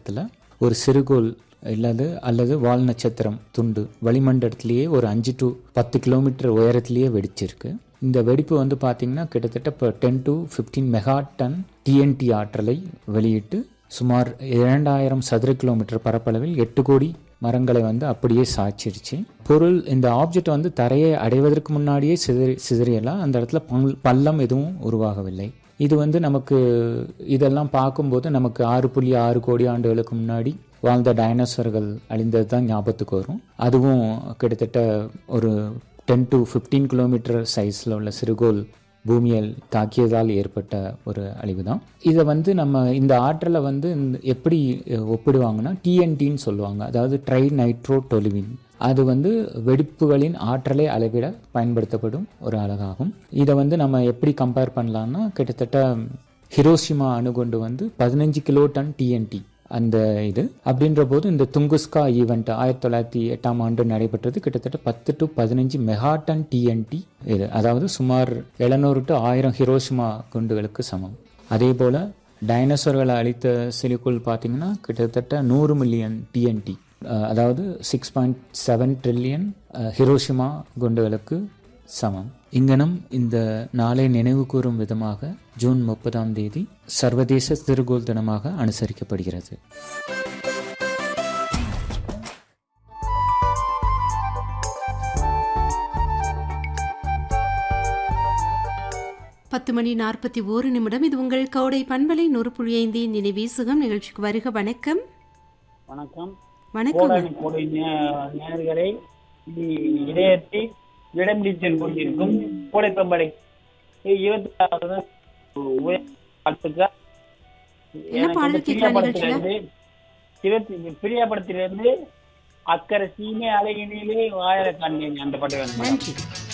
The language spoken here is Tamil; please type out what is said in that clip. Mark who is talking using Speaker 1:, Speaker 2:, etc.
Speaker 1: வளிமண்டலத்தில் ஒரு சிறுகோள் இல்லது அல்லது வால் நட்சத்திரம் துண்டு வளிமண்டலத்திலேயே ஒரு அஞ்சு டு பத்து கிலோமீட்டர் உயரத்திலேயே வெடிச்சிருக்கு இந்த வெடிப்பு வந்து பார்த்திங்கன்னா கிட்டத்தட்ட இப்போ ten to fifteen mega ton TNT ஆற்றலை வெளியிட்டு சுமார் இரண்டாயிரம் சதுர கிலோமீட்டர் பரப்பளவில் எட்டு கோடி மரங்களை வந்து அப்படியே சாய்ச்சிருச்சு பொருள் இந்த ஆப்ஜெக்ட் வந்து தரையை அடைவதற்கு முன்னாடியே சிதறி சிதறியெல்லாம் அந்த இடத்துல பல்- பள்ளம் எதுவும் உருவாகவில்லை இது வந்து நமக்கு இதெல்லாம் பார்க்கும்போது நமக்கு ஆறு புள்ளி ஆறு கோடி ஆண்டுகளுக்கு முன்னாடி வாழ்ந்த டைனோசர்கள் அழிந்தது தான் ஞாபகத்துக்கு வரும் அதுவும் கிட்டத்தட்ட ஒரு டென் டு ஃபிஃப்டீன் கிலோமீட்டர் சைஸில் உள்ள சிறுகோள் பூமியில் தாக்கியதால் ஏற்பட்ட ஒரு அழிவு தான் இதை வந்து நம்ம இந்த ஆற்றலை வந்து இந்த- எப்படி அஹ், ஒப்பிடுவாங்கன்னா டிஎன்டின்னு சொல்லுவாங்க அதாவது ட்ரை நைட்ரோ டொலிவின் அது வந்து வெடிப்புகளின் ஆற்றலை அளவிட பயன்படுத்தப்படும் ஒரு அலகாகும் இதை வந்து நம்ம எப்படி கம்பேர் பண்ணலாம்னா கிட்டத்தட்ட ஹிரோஷிமா அணுகுண்டு வந்து பதினஞ்சு கிலோ டன் டிஎன்டி அந்த இது அப்படின்ற போது இந்த துங்குஸ்கா ஈவெண்ட் ஆயிரத்தி தொள்ளாயிரத்தி எட்டாம் ஆண்டு நடைபெற்றது கிட்டத்தட்ட பத்து டு பதினஞ்சு மெகா டன் டிஎன்டி இது அதாவது சுமார் எழுநூறு டு ஆயிரம் ஹிரோஷிமா குண்டுகளுக்கு சமம் அதே போல் டைனோசர்களை அழித்த சிலிக்குள் பார்த்தீங்கன்னா கிட்டத்தட்ட நூறு மில்லியன் டிஎன்டி அதாவது six point seven trillion Hiroshima குண்டுகளுக்கு சமம் இங்கனம் இந்த நாளை நினைவு கூறும் விதமாக ஜூன் முப்பதாம் தேதி சர்வதேச சிறுகோள் தினமாக அனுசரிக்கப்படுகிறது
Speaker 2: பத்து மணி நாற்பத்தி ஓரு நிமிடம் இது உங்கள் கோடை பண்பலை நூறு புள்ளி ஐந்தின் நினைவீசுகம் நிகழ்ச்சிக்கு வருக வணக்கம்
Speaker 3: வணக்கம்
Speaker 2: வணக்கம்
Speaker 3: கோடானி கோடை நே- நேயர்களை இ- இதயத்தை இடம்பிடித்தல் கொண்டிருக்கும் கோடை பம்படை இருபத்தி ஆறாவது உயர் வாழ்த்துக்கள்
Speaker 2: என்ன
Speaker 3: எனக்கு
Speaker 2: பாடல்
Speaker 3: வந்து
Speaker 2: கேட்கலாம்
Speaker 3: பிரியாப்படத்திலிருந்து இருபத்தி பிரியாப்படத்திலிருந்து அக்கறை சீமை அழகினிலே ஆயிர காண்பேன் அந்த பாட்டு வேணும்
Speaker 2: நன்றி